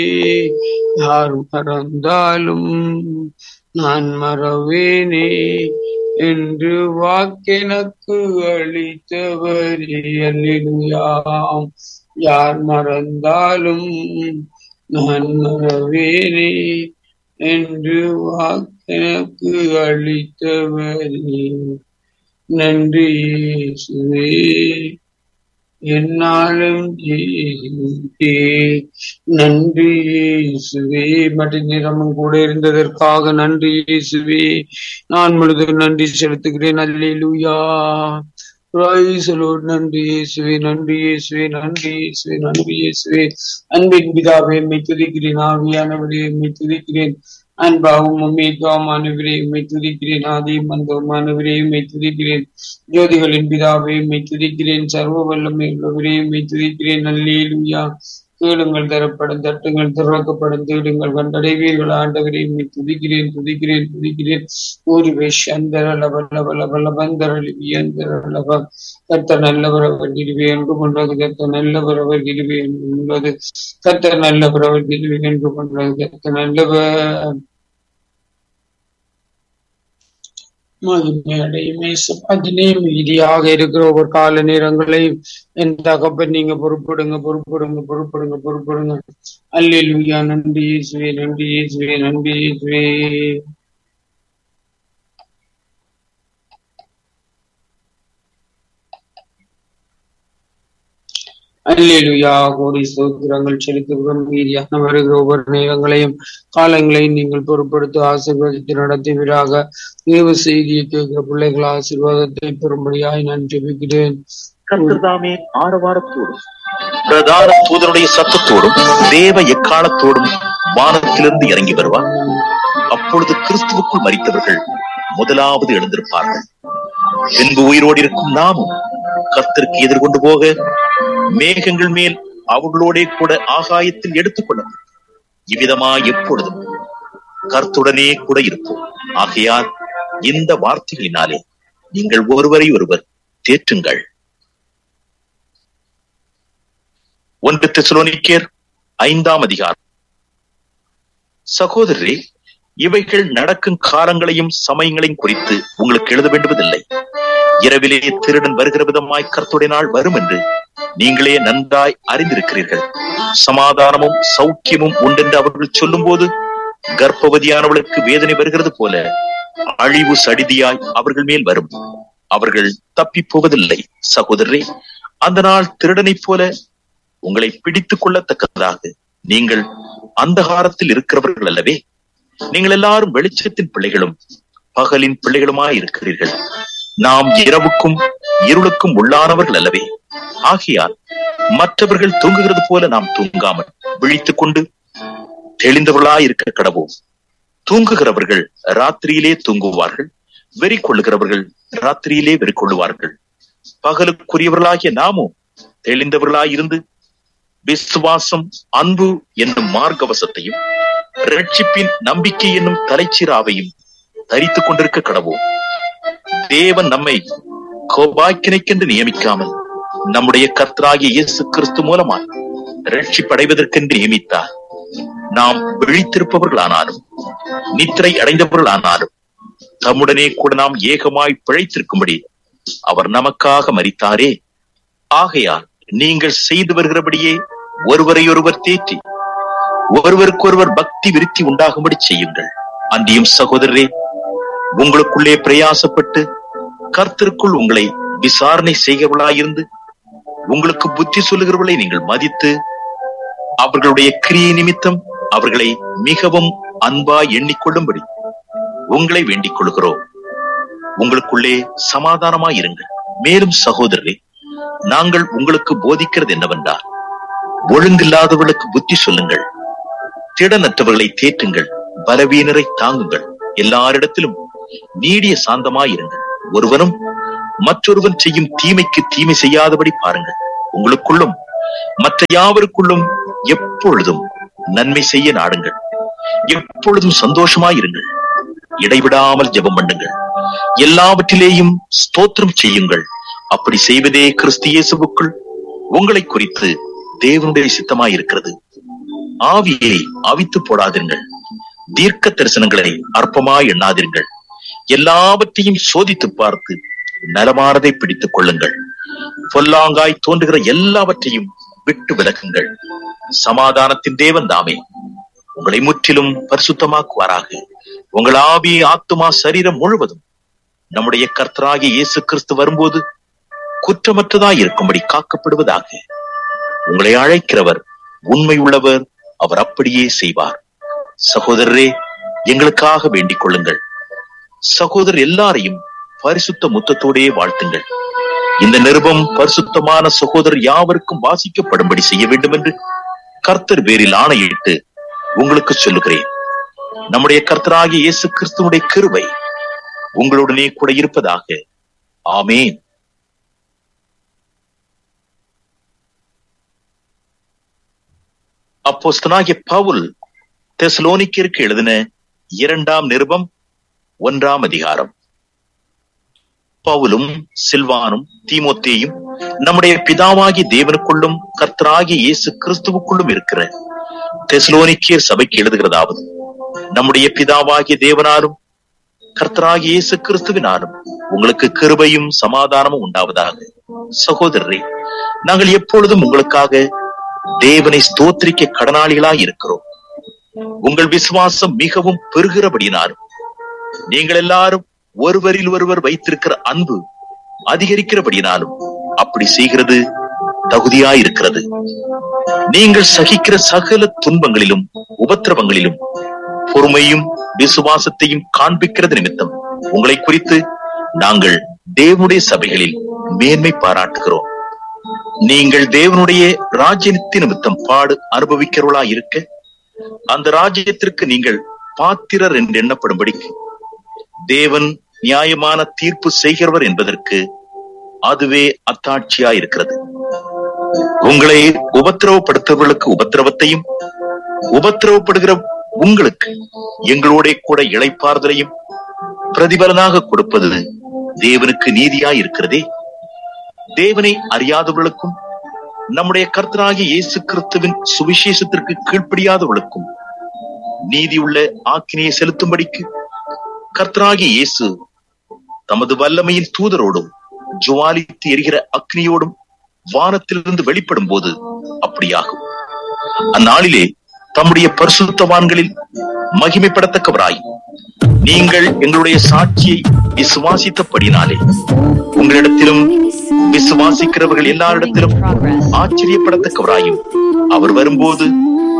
யார் மறந்தாலும் நான் மறவேனே என்று வாக்கெனக்கு அளித்தவரே அல்லேலூயாம் யார் மறந்தாலும் நான் மறவேனே என்று வாக்கெனக்கு அளித்தவரே நன்றி இயேசுவே என்னாலும் ஜீவித்தே நன்றி இயேசுவே மற்ற நேரமும் கூட இருந்ததற்காக நன்றி இயேசுவே நான் முழுதும் நன்றி செலுத்துகிறேன் அல்லேலூயா Praise the Lord. நன்றி இயேசுவே நன்றி இயேசுவே நன்றி இயேசுவே நன்றி இயேசுவே அன்பின் பிதாவே எம்மை துதிக்கிறேன் ஆவியானவரே எம்மை துதிக்கிறேன் அன்பாவும் உண்மைக்காமானவரே உம்மை துதிக்கிறேன் ஆதி மந்தமானவரே உம்மை துதிக்கிறேன் ஜோதிகளின் பிதாவே உம்மை துதிக்கிறேன் சர்வ வல்லமை உள்ளவரே உம்மை துதிக்கிறேன் அல்லேலூயா கேளுங்கள் தரப்படும் தட்டுங்கள் திறக்கப்படும் தேடுங்கள் கண்டடைவீர்கள் ஆண்டவரே உம்மை துதிக்கிறேன் துதிக்கிறேன் துதிக்கிறேன் ஒரு விஷந்தர லப லப லப லபந்தரளி வியந்தர லப கர்த்த நல்லவர் அவர் கிருபை என்று கொண்டது கர்த்த நல்லவர் அவர் கிருபை என்று உள்ளது கர்த்த நல்லவர் அவர் கிருபை என்று கொண்டது கர்த்த நல்லவர் மகிமை அடையுமே அதிலே மீதியாக இருக்கிற ஒவ்வொரு கால நேரங்களை என் தகப்பன் நீங்க பொறுப்படுங்க பொறுப்படுங்க பொறுப்படுங்க பொறுப்படுங்க அல்லேலூயா நன்றி இயேசுவே நன்றி இயேசுவே நன்றி இயேசுவே அல்லேலுயா கோடி சோத்திரங்கள் செலுத்துகிறோம் மீதியான வருகிற ஒவ்வொரு நேரங்களையும் காலங்களையும் நீங்கள் பொறுப்படுத்தி ஆசீர்வதித்து நடத்துவீராக தேவ செய்தியை கேட்கிற பிள்ளைகள் ஆசீர்வாதத்தை பெறும்படியாய் நான் ஜெபிக்கிறேன் கர்த்தர்தாமே ஆரவாரத்தோடும் பிரதான தூதனுடைய சத்தத்தோடும் தேவ எக்காலத்தோடும் வானத்திலிருந்து இறங்கி வருவார் அப்பொழுது கிறிஸ்துவுக்குள் மரித்தவர்கள் முதலாவது எழுந்திருப்பார்கள் பின்பு உயிரோடு இருக்கும் நாமும் கர்த்தருக்கு எதிர்கொண்டு போக மேகங்கள் மேல் அவர்களோடே கூட ஆகாயத்தில் எடுத்துக் கொள்ளப்படும் இவ்விதமா எப்பொழுதும் கர்த்துடனே கூட இருப்போம் ஆகையால் இந்த வார்த்தைகளினாலே நீங்கள் ஒருவரை ஒருவர் தேற்றுங்கள் ஒன்று தெசலோனிக்கேர் ஐந்தாம் அதிகாரம் சகோதரரே இவைகள் நடக்கும் காலங்களையும் சமயங்களையும் குறித்து உங்களுக்கு எழுத வேண்டுவதில்லை இரவிலே திருடன் வருகிற விதமாய் கர்த்துடைய நாள் வரும் என்று நீங்களே நன்றாய் அறிந்திருக்கிறீர்கள் சமாதானமும் சௌக்கியமும் உண்டென்று அவர்கள் சொல்லும்போது கர்ப்பவதியானவளுக்கு வேதனை வருகிறது போல அழிவு சடிதியாய் அவர்கள் மேல் வரும் அவர்கள் தப்பி போவதில்லை சகோதரரே அந்த நாள் திருடனைப் போல உங்களை பிடித்துக் கொள்ளத்தக்கதாக நீங்கள் அந்தகாரத்தில் இருக்கிறவர்கள் அல்லவே நீங்கள் எல்லாரும் வெளிச்சத்தின் பிள்ளைகளும் பகலின் பிள்ளைகளுமாய் இருக்கிறீர்கள் நாம் இரவுக்கும் இருளுக்கும் உள்ளானவர்கள் அல்லவே ஆகையால் மற்றவர்கள் தூங்குகிறது போல நாம் தூங்காமல் விழித்துக் கொண்டு தெளிந்தவர்களாய் இருக்க கடவோம் தூங்குகிறவர்கள் ராத்திரியிலே தூங்குவார்கள் வெறி கொள்ளுகிறவர்கள் ராத்திரியிலே வெறி கொள்ளுவார்கள் பகலுக்குரியவர்களாகிய நாமும் தெளிந்தவர்களாய் இருந்து விசுவாசம் அன்பு என்னும் மார்க்கவசத்தையும் ரட்சிப்பின் நம்பிக்கை என்னும் தலைச்சீராவையும் தரித்துக் கொண்டிருக்க கடவோம் தேவன் நம்மை கோபாக்கினைக்கென்று நியமிக்காமல் நம்முடைய கர்த்தராகிய இயேசு கிறிஸ்து மூலமாய் ரட்சிப்படைவதற்கென்று நியமித்தார் நாம் விழித்திருப்பவர்களானாலும் நித்திரை அடைந்தவர்களானாலும் தம்முடனே கூட நாம் ஏகமாய் பிழைத்திருக்கும்படி அவர் நமக்காக மரித்தாரே ஆகையால் நீங்கள் செய்து வருகிறபடியே ஒருவரையொருவர் தேற்றி ஒருவருக்கொருவர் பக்தி விருத்தி உண்டாகும்படி செய்யுங்கள் அன்றியும் சகோதரரே உங்களுக்குள்ளே பிரயாசப்பட்டு கர்த்தருக்குள் உங்களை விசாரணை செய்கிறவர்களாயிருந்து உங்களுக்கு புத்தி சொல்லுகிறவர்களை நீங்கள் மதித்து அவர்களுடைய கிரியை நிமித்தம் அவர்களை மிகவும் அன்பா எண்ணிக்கொள்ளும்படி உங்களை வேண்டிக் கொள்கிறோம் உங்களுக்குள்ளே சமாதானமாய் இருங்கள் மேலும் சகோதரரே நாங்கள் உங்களுக்கு போதிக்கிறது என்னவென்றால் ஒழுங்கில்லாதவர்களுக்கு புத்தி சொல்லுங்கள் திடனற்றவர்களை தேற்றுங்கள் பலவீனரை தாங்குங்கள் எல்லாரிடத்திலும் நீடிய சாந்தமாயிருங்கள் ஒருவனும் மற்றொருவன் செய்யும் தீமைக்கு தீமை செய்யாதபடி பாருங்கள் உங்களுக்குள்ளும் மற்ற யாவருக்குள்ளும் எப்பொழுதும் நன்மை செய்ய நாடுங்கள் எப்பொழுதும் சந்தோஷமாயிருங்கள் இடைவிடாமல் ஜெபம் பண்ணுங்கள் எல்லாவற்றிலேயும் ஸ்தோத்திரம் செய்யுங்கள் அப்படி செய்வதே கிறிஸ்து இயேசுவுக்குள் உங்களை குறித்து தேவனுடைய சித்தமாயிருக்கிறது ஆவியை அவித்து போடாதீர்கள் தீர்க்க தரிசனங்களை அற்பமாய் எண்ணாதீர்கள் எல்லாவற்றையும் சோதித்து பார்த்து நலமானதை பிடித்துக் கொள்ளுங்கள் பொல்லாங்காய் தோன்றுகிற எல்லாவற்றையும் விட்டு விலகுங்கள் சமாதானத்தின் தேவன் தாமே உங்களை முற்றிலும் பரிசுத்தமாக்குவாராக உங்கள் ஆவி ஆத்துமா சரீரம் முழுவதும் நம்முடைய கர்த்தராகிய இயேசு கிறிஸ்து வரும்போது குற்றமற்றதாய் இருக்கும்படி காக்கப்படுவதாக உங்களை அழைக்கிறவர் உண்மை உள்ளவர் அவர் அப்படியே செய்வார் சகோதரரே எங்களுக்காக வேண்டிக் கொள்ளுங்கள் சகோதரர் எல்லாரையும் பரிசுத்த முத்தத்தோடே வாழ்த்துங்கள் இந்த நிருபம் பரிசுத்தமான சகோதரர் யாவருக்கும் வாசிக்கப்படும்படி செய்ய வேண்டும் என்று கர்த்தர் பேரில் ஆணையிட்டு உங்களுக்கு சொல்லுகிறேன் நம்முடைய கர்த்தராகிய இயேசு கிறிஸ்துவுடைய கிருபை உங்களுடனே கூட இருப்பதாக ஆமேன் அப்போஸ்தனாகிய பவுல் தெசலோனிக்கிற்கு எழுதின இரண்டாம் நிருபம் ஒன்றாம் அதிகாரம் பவுலும் சில்வானும் தீமோத்தேயும் நம்முடைய பிதாவாகி தேவனுக்குள்ளும் கர்த்தராகிய இயேசு கிறிஸ்துவுக்குள்ளும் இருக்கிற தெசலோனிக்கியர் சபைக்கு எழுதுகிறதாவது நம்முடைய பிதாவாகிய தேவனாலும் கர்த்தராகிய இயேசு கிறிஸ்துவினாலும் உங்களுக்கு கிருபையும் சமாதானமும் உண்டாவதாக சகோதரரே நாங்கள் எப்பொழுதும் உங்களுக்காக தேவனை ஸ்தோத்திரிக்க கடனாளிகளாய் இருக்கிறோம் உங்கள் விசுவாசம் மிகவும் பெருகிறபடினாலும் நீங்கள் எல்லாரும் ஒருவரில் ஒருவர் வைத்திருக்கிற அன்பு அதிகரிக்கிறபடினாலும் அப்படி செய்கிறது தகுதியாயிருக்கிறது நீங்கள் சகிக்கிற சகல துன்பங்களிலும் உபத்திரவங்களிலும் பொறுமையும் விசுவாசத்தையும் காண்பிக்கிறது நிமித்தம் உங்களை குறித்து நாங்கள் தேவனுடைய சபைகளில் மேன்மை பாராட்டுகிறோம் நீங்கள் தேவனுடைய ராஜ்யத்தின் நிமித்தம் பாடு அனுபவிக்கிறவர்களா இருக்க அந்த ராஜ்யத்திற்கு நீங்கள் பாத்திரர் என்று எண்ணப்படும்படிக்கு தேவன் நியாயமான தீர்ப்பு செய்கிறவர் என்பதற்கு அதுவே அத்தாட்சியா இருக்கிறது உங்களை உபத்திரவப்படுத்துபவர்களுக்கு உபத்திரவத்தையும் உபத்திரவப்படுகிற உங்களுக்கு எங்களோட கூட இழைப்பாறுதலையும் பிரதிபலனாக கொடுப்பது தேவனுக்கு நீதியாய் இருக்கிறதே தேவனை அறியாதவர்களுக்கும் நம்முடைய கர்த்தராகிய இயேசு கிறிஸ்துவின் சுவிசேஷத்திற்கு கீழ்ப்படியாதவர்களுக்கும் நீதியுள்ள ஆக்கினையை செலுத்தும்படிக்கு கர்த்தராகிய இயேசு தமது வல்லமையின் தூதரோடும் ஜுவாலித்து எரிகிற அக்னியோடும் வானத்திலிருந்து வெளிப்படும் போது அப்படியாகும் அந்நாளிலே தம்முடைய பரிசுத்தவான்களில் மகிமைப்படத்தக்கவராய் நீங்கள் எங்களுடைய சாட்சியை விசுவாசித்தபடினாலே உங்களிடத்திலும் விசுவாசிக்கிறவர்கள் எல்லாரிடத்திலும் ஆச்சரியப்படத்தக்கவராயும் அவர் வரும்போது